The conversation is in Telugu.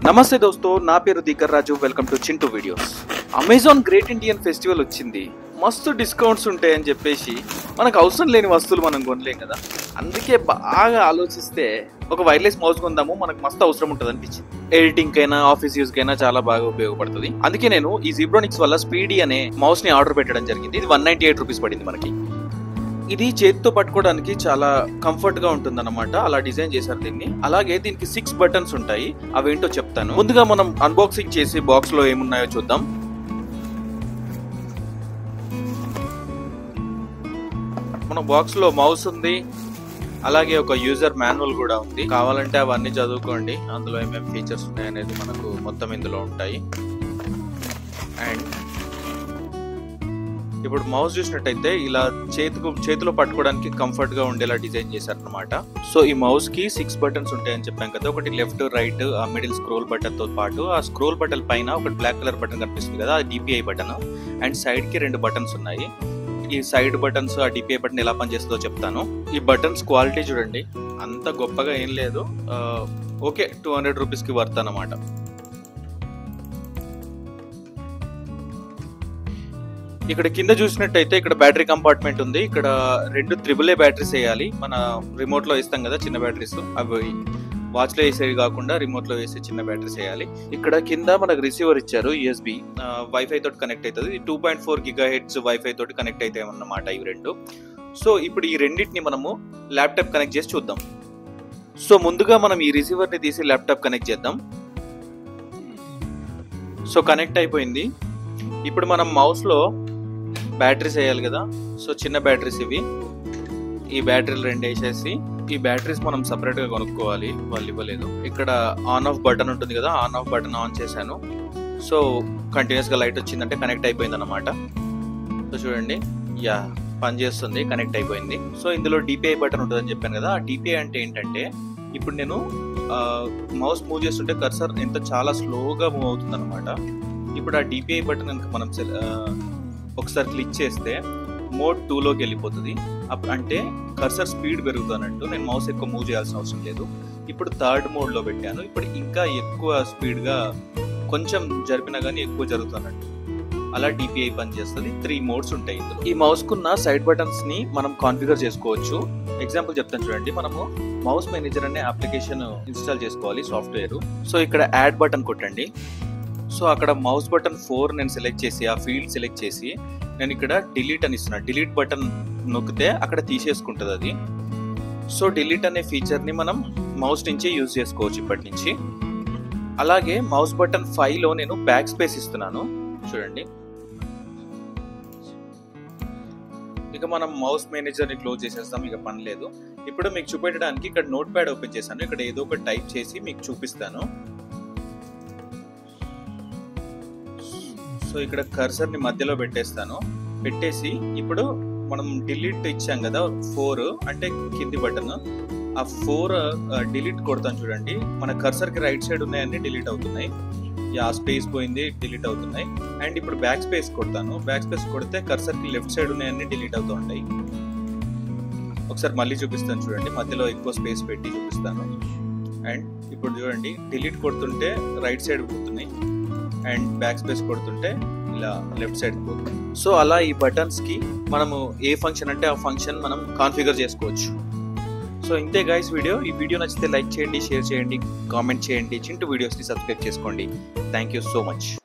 నమస్తే దోస్తో నా పేరు దిగ్గర్ Raju welcome to Chintu videos Amazon Great Indian Festival వచ్చింది మస్తు డిస్కౌంట్స్ ఉంటాయని చెప్పేసి మనకు అవసరం లేని వస్తువులు మనం కొనలేం కదా అందుకే బాగా ఆలోచిస్తే ఒక వైర్లెస్ మౌస్ కొందాము మనకు మస్తు అవసరం ఉంటుంది అనిపించింది ఎడిటింగ్ కైనా ఆఫీస్ యూస్ కైనా చాలా బాగా ఉపయోగపడుతుంది అందుకే నేను ఈ జీబ్రోనిక్స్ వల్ల స్పీడీ అనే మౌస్ ని ఆర్డర్ పెట్టడం జరిగింది ఇది వన్ నైన్టీ ఎయిట్ రూపీస్ పడింది మనకి ఇది చేతితో పట్టుకోవడానికి చాలా కంఫర్ట్ గా ఉంటుంది అనమాట అలా డిజైన్ చేశారు దీన్ని అలాగే దీనికి సిక్స్ బటన్స్ ఉంటాయి అవేంటో చెప్తాను ముందుగా మనం అన్బాక్సింగ్ చేసి బాక్స్ లో ఏమున్నాయో చూద్దాం మన బాక్స్ లో మౌస్ ఉంది అలాగే ఒక యూజర్ మాన్యువల్ కూడా ఉంది కావాలంటే అవన్నీ చదువుకోండి అందులో ఏమేమి ఫీచర్స్ ఉన్నాయి అనేది మనకు మొత్తం ఇందులో ఉంటాయి అండ్ ఇప్పుడు మౌస్ చూసినట్టయితే ఇలా చేతికు చేతిలో పట్టుకోవడానికి కంఫర్ట్ గా ఉండేలా డిజైన్ చేశారనమాట సో ఈ మౌస్ కి సిక్స్ బటన్స్ ఉంటాయని చెప్పాం కదా ఒకటి లెఫ్ట్ రైట్ ఆ మిడిల్ స్క్రోల్ బటన్ తో పాటు ఆ స్క్రోల్ బటన్ పైన ఒకటి బ్లాక్ కలర్ బటన్ కనిపిస్తుంది కదా అది డిపిఐ బటన్ అండ్ సైడ్ కి రెండు బటన్స్ ఉన్నాయి ఈ సైడ్ బటన్స్ ఆ డిపిఐ బటన్ ఎలా పనిచేస్తుందో చెప్తాను ఈ బటన్స్ క్వాలిటీ చూడండి అంత గొప్పగా ఏం లేదు ఆ, ఓకే టూ హండ్రెడ్ రూపీస్ కి వర్త్ అనమాట ఇక్కడ కింద చూసినట్టయితే ఇక్కడ బ్యాటరీ కంపార్ట్మెంట్ ఉంది ఇక్కడ రెండు త్రిబుల్ ఏ బ్యాటరీస్ వేయాలి మన రిమోట్ లో ఇస్తాం కదా చిన్న బ్యాటరీస్ అవి వాచ్ లో వేసేవి కాకుండా రిమోట్ లో వేసే చిన్న బ్యాటరీస్ వేయాలి ఇక్కడ కింద మనకు రిసీవర్ ఇచ్చారు యూఎస్బి వైఫై తోటి కనెక్ట్ అవుతుంది two point four gigahertz wifi తోటి కనెక్ట్ అవుతాయి అన్నమాట ఇవి రెండు సో ఇప్పుడు ఈ రెండింటిని మనము ల్యాప్టాప్ కనెక్ట్ చేసి చూద్దాం సో ముందుగా మనం ఈ రిసీవర్ ని తీసి ల్యాప్టాప్ కనెక్ట్ చేద్దాం సో కనెక్ట్ అయిపోయింది ఇప్పుడు మనం మౌస్ లో బ్యాటరీస్ వేయాలి కదా సో చిన్న బ్యాటరీస్ ఇవి ఈ బ్యాటరీలు రెండు వేసేసి ఈ బ్యాటరీస్ మనం సపరేట్ గా కొనుక్కోవాలి వాళ్ళు ఇవ్వలేదు ఇక్కడ ఆన్ ఆఫ్ బటన్ ఉంటుంది కదా ఆన్ ఆఫ్ బటన్ ఆన్ చేశాను సో కంటిన్యూస్ గా లైట్ వచ్చిందంటే కనెక్ట్ అయిపోయింది అనమాట సో చూడండి యా పని చేస్తుంది కనెక్ట్ అయిపోయింది సో ఇందులో డిపిఐ బటన్ ఉంటుందని చెప్పాను కదా ఆ డిపిఐ అంటే ఏంటంటే ఇప్పుడు నేను మౌస్ మూవ్ చేస్తుంటే కర్సర్ ఎంత చాలా స్లోగా మూవ్ అవుతుంది అనమాట ఇప్పుడు ఆ డిపిఐ బటన్ కనుక మనం సెల- ఆ, ఒకసారి క్లిక్ చేస్తే మోడ్ టూలోకి వెళ్ళిపోతుంది అప్పుడు అంటే కర్సర్ స్పీడ్ పెరుగుతున్నట్టు నేను మౌస్ ఎక్కువ మూవ్ చేయాల్సిన అవసరం లేదు ఇప్పుడు థర్డ్ మోడ్లో పెట్టాను ఇప్పుడు ఇంకా ఎక్కువ స్పీడ్గా కొంచెం జరిపినా కానీ ఎక్కువ జరుగుతున్నట్టు అలా డిపిఐ పనిచేస్తుంది త్రీ మోడ్స్ ఉంటాయి ఇందులో ఈ మౌస్ కున్న సైడ్ బటన్స్ ని మనం కాన్ఫిగర్ చేసుకోవచ్చు ఎగ్జాంపుల్ చెప్తాను చూడండి మనము మౌస్ మేనేజర్ అనే అప్లికేషన్ ఇన్స్టాల్ చేసుకోవాలి సాఫ్ట్వేర్ సో ఇక్కడ యాడ్ బటన్ కొట్టండి సో అక్కడ మౌస్ బటన్ ఫోర్ నేను సెలెక్ట్ చేసి ఆ ఫీల్డ్ సెలెక్ట్ చేసి నేను ఇక్కడ డిలీట్ అని ఇస్తున్నా డిలీట్ బటన్ నొక్కితే అక్కడ తీసేసుకుంటుంది అది సో డిలీట్ అనే ఫీచర్ ని మనం మౌస్ నుంచి యూజ్ చేసుకోవచ్చు ఇప్పటి నుంచి అలాగే మౌస్ బటన్ ఫైవ్ లో నేను బ్యాక్ స్పేస్ ఇస్తున్నాను చూడండి ఇక మనం మౌస్ మేనేజర్ ని క్లోజ్ చేసేస్తాం ఇక పని లేదు ఇప్పుడు మీకు చూపెట్టడానికి ఇక్కడ నోట్ ప్యాడ్ ఓపెన్ చేశాను ఇక్కడ ఏదో ఒకటి టైప్ చేసి మీకు చూపిస్తాను సో ఇక్కడ కర్సర్ ని మధ్యలో పెట్టేస్తాను పెట్టేసి ఇప్పుడు మనం డిలీట్ ఇచ్చాం కదా ఫోర్ అంటే కింది బటన్ ఆ ఫోర్ డిలీట్ కొడతాను చూడండి మన కర్సర్ కి రైట్ సైడ్ ఉన్నాయన్నీ డిలీట్ అవుతున్నాయి ఆ స్పేస్ పోయింది డిలీట్ అవుతున్నాయి అండ్ ఇప్పుడు బ్యాక్ స్పేస్ కొడతాను బ్యాక్ స్పేస్ కొడితే కర్సర్ కి లెఫ్ట్ సైడ్ ఉన్నాయన్నీ డిలీట్ అవుతూ ఉంటాయి ఒకసారి మళ్ళీ చూపిస్తాను చూడండి మధ్యలో ఎక్కువ స్పేస్ పెట్టి చూపిస్తాను అండ్ ఇప్పుడు చూడండి డిలీట్ కొడుతుంటే రైట్ సైడ్ పోతున్నాయి అండ్ బ్యాక్ స్పేస్ కొడుతుంటే ఇలా లెఫ్ట్ సైడ్ పోతుంది సో అలా ఈ బటన్స్ కి మనము ఏ ఫంక్షన్ అంటే ఆ ఫంక్షన్ మనం కాన్ఫిగర్ చేసుకోవచ్చు సో ఇంతే గైస్ వీడియో ఈ వీడియో నచ్చితే లైక్ చేయండి షేర్ చేయండి కామెంట్ చేయండి చింటూ వీడియోస్ని సబ్స్క్రైబ్ చేసుకోండి థ్యాంక్ యూ సో మచ్